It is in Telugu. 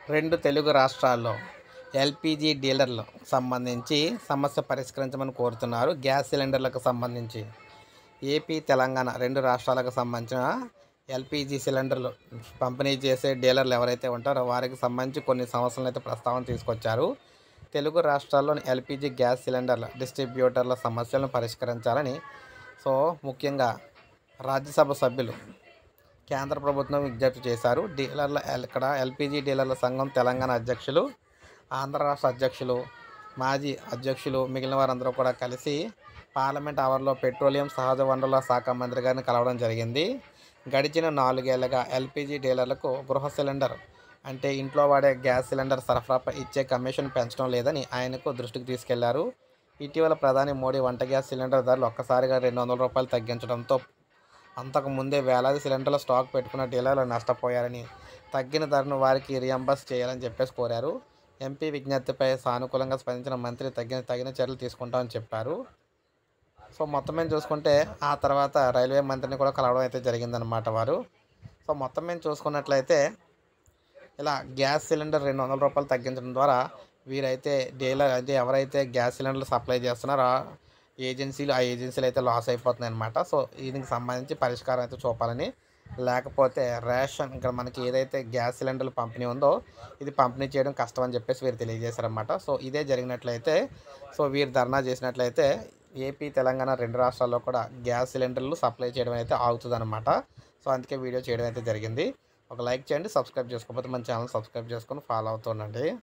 రెండు తెలుగు రాష్ట్రాల్లో ఎల్పిజి డీలర్లకు సంబంధించి సమస్య పరిష్కరించమని కోరుతున్నారు గ్యాస్ సిలిండర్లకు సంబంధించి ఏపీ తెలంగాణ రెండు రాష్ట్రాలకు సంబంధించిన ఎల్పిజి సిలిండర్లు పంపిణీ చేసే డీలర్లు ఎవరైతే ఉంటారో వారికి సంబంధించి కొన్ని సమస్యలను అయితే ప్రస్తావన తీసుకొచ్చారు తెలుగు రాష్ట్రాల్లోని ఎల్పిజి గ్యాస్ సిలిండర్ల డిస్ట్రిబ్యూటర్ల సమస్యలను పరిష్కరించాలని సో ముఖ్యంగా రాజ్యసభ సభ్యులు కేంద్ర ప్రభుత్వం విజ్ఞప్తి చేశారు డీలర్ల ఇక్కడ ఎల్పిజి డీలర్ల సంఘం తెలంగాణ అధ్యక్షులు ఆంధ్ర రాష్ట్ర అధ్యక్షులు మాజీ అధ్యక్షులు మిగిలిన వారందరూ కూడా కలిసి పార్లమెంట్ అవర్లో పెట్రోలియం సహజ వనరుల శాఖ మంత్రి గారిని కలవడం జరిగింది గడిచిన నాలుగేళ్లుగా ఎల్పిజి డీలర్లకు గృహ సిలిండర్ అంటే ఇంట్లో వాడే గ్యాస్ సిలిండర్ సరఫరాపై ఇచ్చే కమిషన్ పెంచడం లేదని ఆయనకు దృష్టికి తీసుకెళ్లారు ఇటీవల ప్రధాని మోడీ వంట గ్యాస్ సిలిండర్ ధరలు ఒక్కసారిగా రెండు వందల రూపాయలు తగ్గించడంతో అంతకు ముందే వేలాది సిలిండర్ల స్టాక్ పెట్టుకున్న డీలర్లు నష్టపోయారని తగ్గిన ధరను వారికి రియంబర్స్ చేయాలని చెప్పేసి కోరారు ఎంపీ విజ్ఞప్తిపై సానుకూలంగా స్పందించిన మంత్రి తగిన తగిన చర్యలు తీసుకుంటామని చెప్పారు సో మొత్తం మీద చూసుకుంటే ఆ తర్వాత రైల్వే మంత్రిని కూడా కలవడం అయితే జరిగిందనమాట వారు సో మొత్తం మీద చూసుకున్నట్లయితే ఇలా గ్యాస్ సిలిండర్ రెండు వందల రూపాయలు తగ్గించడం ద్వారా వీరైతే డీలర్ అయితే ఎవరైతే గ్యాస్ సిలిండర్లు సప్లై చేస్తున్నారో ఆ ఏజెన్సీలు ఆ ఏజెన్సీలు అయితే లాస్ అయిపోతున్నాయి అనమాట సో దీనికి సంబంధించి పరిష్కారం అయితే చూపాలని లేకపోతే రేషన్ ఇక్కడ మనకి ఏదైతే గ్యాస్ సిలిండర్లు పంపిణీ ఉందో ఇది పంపిణీ చేయడం కష్టం అని చెప్పేసి వీరు తెలియజేశారన్నమాట సో ఇదే జరిగినట్లయితే సో వీరు ధర్నా చేసినట్లయితే ఏపీ తెలంగాణ రెండు రాష్ట్రాల్లో కూడా గ్యాస్ సిలిండర్లు సప్లై చేయడం అయితే ఆగుతుంది సో అందుకే వీడియో చేయడం అయితే జరిగింది ఒక లైక్ చేయండి సబ్స్క్రైబ్ చేసుకోకపోతే మన ఛానల్ సబ్స్క్రైబ్ చేసుకొని ఫాలో అవుతుండండి